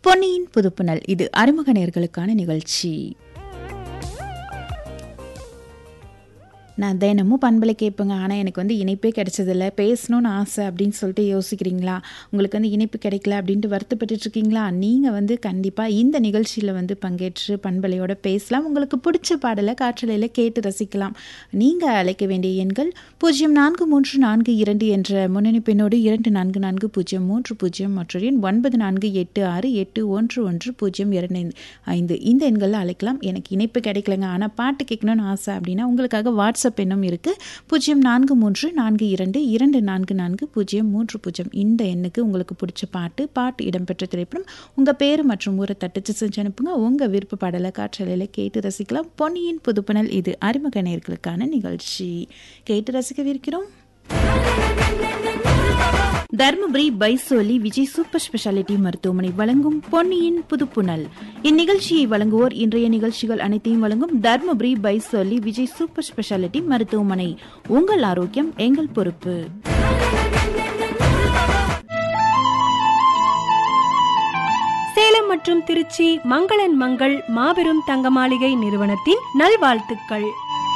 பொன்னியின் புதுப்புணல் இது அறிமுக நேர்களுக்கான நிகழ்ச்சி நான் தினமும் பண்பலை கேட்பேங்க ஆனால் எனக்கு வந்து இணைப்பே கிடைச்சதில்ல பேசணும்னு ஆசை அப்படின்னு சொல்லிட்டு யோசிக்கிறீங்களா உங்களுக்கு வந்து இணைப்பு கிடைக்கல அப்படின்ட்டு வருத்தப்பட்டுட்டு இருக்கீங்களா நீங்கள் வந்து கண்டிப்பாக இந்த நிகழ்ச்சியில் வந்து பங்கேற்று பண்பலையோட பேசலாம் உங்களுக்கு பிடிச்ச பாடலை காற்றலையில் கேட்டு ரசிக்கலாம் நீங்கள் அழைக்க வேண்டிய எண்கள் பூஜ்ஜியம் நான்கு மூன்று நான்கு இரண்டு என்ற முன்னணி பெண்ணோடு இரண்டு நான்கு நான்கு பூஜ்ஜியம் மூன்று பூஜ்ஜியம் மற்றொரு எண் ஒன்பது நான்கு எட்டு ஆறு எட்டு ஒன்று ஒன்று பூஜ்ஜியம் இரண்டு ஐந்து இந்த எண்களில் அழைக்கலாம் எனக்கு இணைப்பு கிடைக்கலங்க ஆனால் பாட்டு கேட்கணும்னு ஆசை அப்படின்னா உங்களுக்காக வாட்ஸ்அப் எண்ணும் இருக்குது பூஜ்ஜியம் நான்கு மூன்று நான்கு இரண்டு இரண்டு நான்கு நான்கு பூஜ்ஜியம் மூன்று பூஜ்ஜியம் இந்த எண்ணுக்கு உங்களுக்கு பிடிச்ச பாட்டு பாட்டு இடம்பெற்ற திரைப்படம் உங்கள் பேர் மற்றும் ஊரை தட்டுச்சு செஞ்சு அனுப்புங்க உங்கள் விருப்ப பாடலை காற்றலையில் கேட்டு ரசிக்கலாம் பொன்னியின் புதுப்புணல் இது அறிமுக நேர்களுக்கான நிகழ்ச்சி கேட்டு ரசிக்கவிருக்கிறோம் தர்மபுரி பைசோலி விஜய் சூப்பர் ஸ்பெஷாலிட்டி மருத்துவமனை வழங்கும் பொன்னியின் புதுப்புணல் இந்நிகழ்ச்சியை வழங்குவோர் இன்றைய நிகழ்ச்சிகள் அனைத்தையும் வழங்கும் தர்மபுரி பைசோலி விஜய் சூப்பர் ஸ்பெஷாலிட்டி மருத்துவமனை உங்கள் ஆரோக்கியம் எங்கள் பொறுப்பு சேலம் மற்றும் திருச்சி மங்களன் மங்கள் மாபெரும் தங்க மாளிகை நிறுவனத்தின் நல்வாழ்த்துக்கள்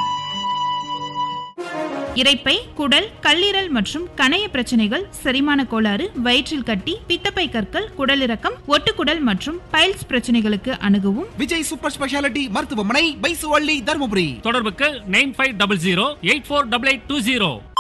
இரைப்பை குடல் கல்லீரல் மற்றும் கணைய பிரச்சனைகள் செரிமான கோளாறு வயிற்றில் கட்டி பித்தப்பை கற்கள் குடலிறக்கம் ஒட்டுக்குடல் மற்றும் பைல்ஸ் பிரச்சனைகளுக்கு அணுகவும் விஜய் சூப்பர் ஸ்பெஷாலிட்டி மருத்துவமனை பைசுவள்ளி தருமபுரி தொடர்புக்கு nine five double zero eight four double eight two zero